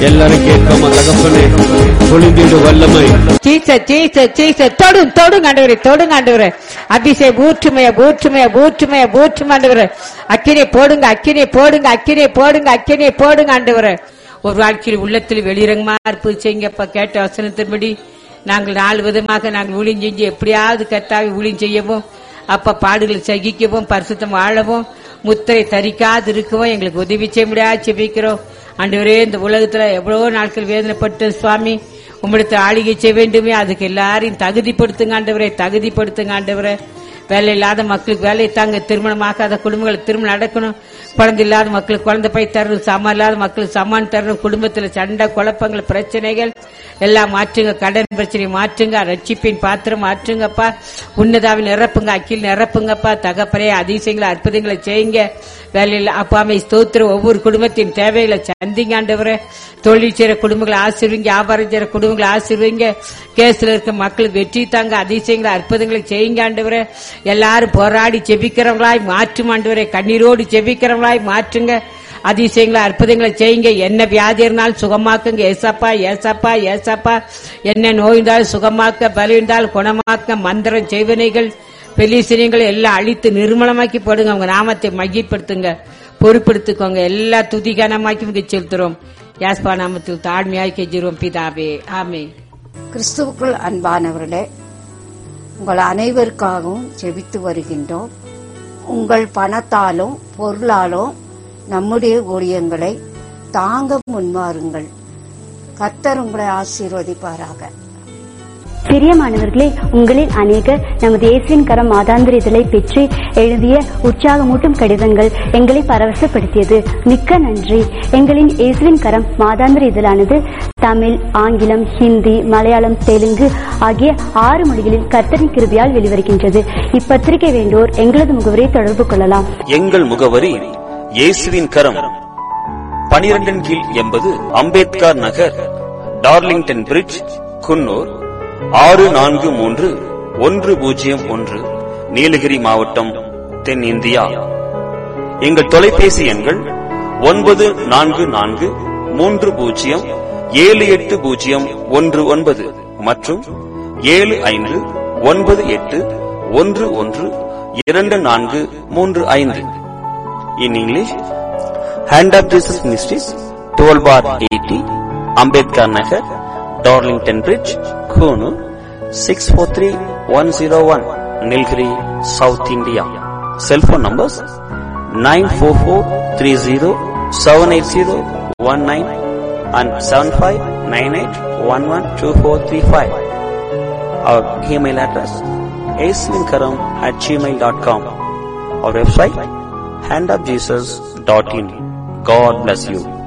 எல்லாரும் கேட்காம தகப்பனே பொழிந்திடு வல்லமை சீச சீச சீச தொடும் தொடுங்க ஆண்டவரே தொடுங்க ஆண்டவரே அபிஷேக் ஊற்றுமைய ஊற்றுமைய ஊற்றுமைய ஊற்றுமை ஆண்டவரே அக்கினை போடுங்க அக்கினை போடுங்க அக்கினை போடுங்க அக்கினை போடுங்க ஆண்டவரே ஒரு வாழ்க்கையில் உள்ளத்தில் வெளிரங்கமா இருப்பு செய்யுங்கப்பா கேட்ட வசனத்தின்படி நாங்கள் நாலு விதமாக நாங்கள் ஊழியம் செஞ்சு எப்படியாவது கத்தாவி ஊழியம் செய்யவும் அப்ப பாடுகளை சகிக்கவும் பரிசுத்தம் வாழவும் முத்திரை தரிக்காது இருக்கவும் எங்களுக்கு உதவி செய்ய முடியாது செபிக்கிறோம் ஆண்டவரே இந்த உலகத்துல எவ்வளவோ நாட்கள் வேதனைப்பட்டு சுவாமி உம்மிடத்தில் ஆளுகை செய்ய வேண்டுமே அதுக்கு எல்லாரையும் தகுதிப்படுத்துங்க ஆண்டவரே தகுதிப்படுத்துங்க ஆண்டவரே வேலை இல்லாத மக்களுக்கு வேலை தாங்க திருமணமாகாத குடும்பங்களுக்கு திருமணம் நடக்கணும் குழந்தை இல்லாத மக்களுக்கு குழந்தை போய் தரணும் சமம் இல்லாத மக்களுக்கு சமான் தரணும் குடும்பத்துல சண்டை குழப்பங்கள் பிரச்சனைகள் எல்லாம் மாற்றுங்க கடன் பிரச்சனை மாற்றுங்க ரட்சிப்பின் பாத்திரம் மாற்றுங்கப்பா உன்னதாவில் நிரப்புங்க அக்கில் நிரப்புங்கப்பா தகப்பனே அதிசயங்களை அற்புதங்களை செய்யுங்க வேலையில் அப்பாமை ஸ்தோத்திரம் ஒவ்வொரு குடும்பத்தின் தேவைகளை சந்திங்க ஆண்டவரே தொழில் செய்யற குடும்பங்களை ஆசிர்வீங்க வியாபாரம் செய்யற குடும்பங்களை ஆசிர்வீங்க கேஸ்ல இருக்க மக்களுக்கு வெற்றி தாங்க அதிசயங்களை அற்புதங்களை செய்யுங்க ஆண்டவரே எல்லாரும் போராடி செபிக்கிறவங்களாய் மாற்றும் ஆண்டவரே கண்ணீரோடு செபிக்கிறவங்களாய் மாற்றுங்க அதிசயங்களை அற்புதங்களை செய்யுங்க என்ன வியாதி இருந்தாலும் சுகமாக்குங்க ஏசப்பா ஏசப்பா ஏசப்பா என்ன நோய் இருந்தாலும் சுகமாக்க பலி இருந்தாலும் குணமாக்க மந்திரம் செய்வனைகள் பெலிசிரியங்களை எல்லாம் அழித்து நிர்மலமாக்கி போடுங்க அவங்க நாமத்தை மையப்படுத்துங்க பொறுப்படுத்திக்கோங்க எல்லா துதிகனமாக்கி இங்க செலுத்துறோம் யாஸ்பா நாமத்தில் தாழ்மையாய் கெஞ்சிரும் பிதாவே ஆமே கிறிஸ்துவுக்குள் அன்பானவர்களே உங்கள் அனைவருக்காகவும் ஜெபித்து வருகின்றோம் உங்கள் பணத்தாலும் பொருளாலும் நம்முடைய ஊழியங்களை தாங்க முன்வாருங்கள் கர்த்தர் உங்களை ஆசீர்வதிப்பாராக பிரியமானவர்களே உங்களில் அநேகர் நமது இயேசுவின் கரம் மாதாந்திர இதழை பெற்று எழுதிய உற்சாகமூட்டும் கடிதங்கள் எங்களை பரவசப்படுத்தியது மிக்க நன்றி எங்களின் இயேசுவின் கரம் மாதாந்திர இதழானது தமிழ் ஆங்கிலம் ஹிந்தி மலையாளம் தெலுங்கு ஆகிய ஆறு மொழிகளில் கர்த்தரின் கிருபியால் வெளிவருகின்றது இப்பத்திரிகை வேண்டோர் எங்களது முகவரை தொடர்பு கொள்ளலாம் எங்கள் முகவரி இயேசுவின் கரம் பனிரெண்டின் கீழ் எண்பது அம்பேத்கர் நகர் டார்லிங்டன் பிரிட்ஜ் குன்னூர் ஆறு நான்கு மூன்று ஒன்று பூஜ்ஜியம் ஒன்று நீலகிரி மாவட்டம் தென்னிந்தியா எங்கள் தொலைபேசி எண்கள் ஒன்பது நான்கு நான்கு மூன்று பூஜ்ஜியம் ஏழு எட்டு பூஜ்ஜியம் ஒன்று ஒன்பது மற்றும் ஏழு ஐந்து ஒன்பது எட்டு ஒன்று ஒன்று இரண்டு நான்கு மூன்று ஐந்து in English hand of Jesus ministries twelve bar eighty Ambedkar Nagar Darlington bridge Coonoor six four three one zero one Nilgiri south India cellphone numbers nine four four three zero seven eight zero one nine and seven five nine eight one one two four three five our email address ஏஸ்வின்கரம் at Gmail dot com our website handofjesus.in. God bless you.